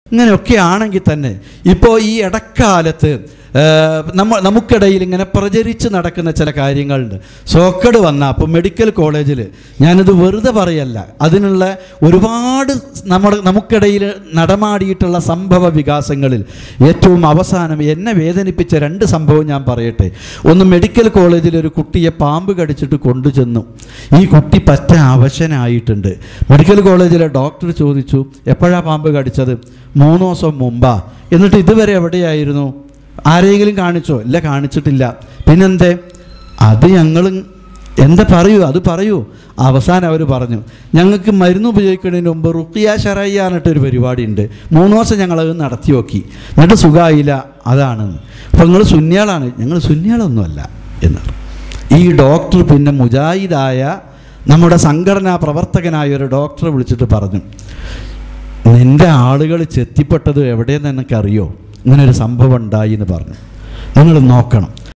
ഇങ്ങനെയൊക്കെ ആണെങ്കിൽ തന്നെ ഇപ്പോൾ ഈ ഇടക്കാലത്ത് ആ, നമ്മ നമുക്കിടയിൽ ഇങ്ങനെ പ്രചരിച്ച് നടക്കുന്ന ചില കാര്യങ്ങളുണ്ട് സോക്കട് വന്ന അപ്പോൾ മെഡിക്കൽ കോളേജിൽ ഞാനിത് വെറുതെ പറയല്ല അതിനുള്ള ഒരുപാട് നമ്മുടെ നമുക്കിടയിൽ നടമാടിയിട്ടുള്ള സംഭവ വികാസങ്ങളിൽ ഏറ്റവും അവസാനം എന്നെ വേദനിപ്പിച്ച രണ്ട് സംഭവം ഞാൻ പറയട്ടെ ഒന്ന് മെഡിക്കൽ കോളേജിൽ ഒരു കുട്ടിയെ പാമ്പ് കടിച്ചിട്ട് കൊണ്ടുചെന്നു ഈ കുട്ടി പറ്റ അവശനായിട്ടുണ്ട് മെഡിക്കൽ കോളേജിലെ ഡോക്ടർ ചോദിച്ചു എപ്പോഴാ പാമ്പ് കടിച്ചത് മൂന്ന് ദിവസം മുമ്പാ എന്നിട്ട് ഇതുവരെ എവിടെയായിരുന്നു ആരെങ്കിലും കാണിച്ചോ ഇല്ല കാണിച്ചിട്ടില്ല പിന്നെന്തേ അത് ഞങ്ങൾ എന്താ പറയൂ അത് പറയൂ അവസാനം അവർ പറഞ്ഞു ഞങ്ങൾക്ക് മരുന്ന് ഉപയോഗിക്കുന്നതിന് മുമ്പ് റുക്കിയ ഷറയ്യ എന്നിട്ടൊരു പരിപാടി ഉണ്ട് മൂന്ന് ദിവസം ഞങ്ങളത് നടത്തി നോക്കി എന്നിട്ട് സുഖമായില്ല അതാണെന്ന് അപ്പോൾ നിങ്ങൾ സുന്യാളാണ് ഞങ്ങൾ സുന്യാളൊന്നുമല്ല എന്നാണ് ഈ ഡോക്ടർ പിന്നെ മുജാഹിദായ നമ്മുടെ സംഘടനാ പ്രവർത്തകനായ ഒരു ഡോക്ടറെ വിളിച്ചിട്ട് പറഞ്ഞു നിന്റെ ആളുകൾ ചെത്തിപ്പെട്ടത് എവിടെയെന്ന് എനിക്കറിയോ ഇങ്ങനെ ഒരു സംഭവം ഉണ്ടായി എന്ന് പറഞ്ഞു നിങ്ങൾ നോക്കണം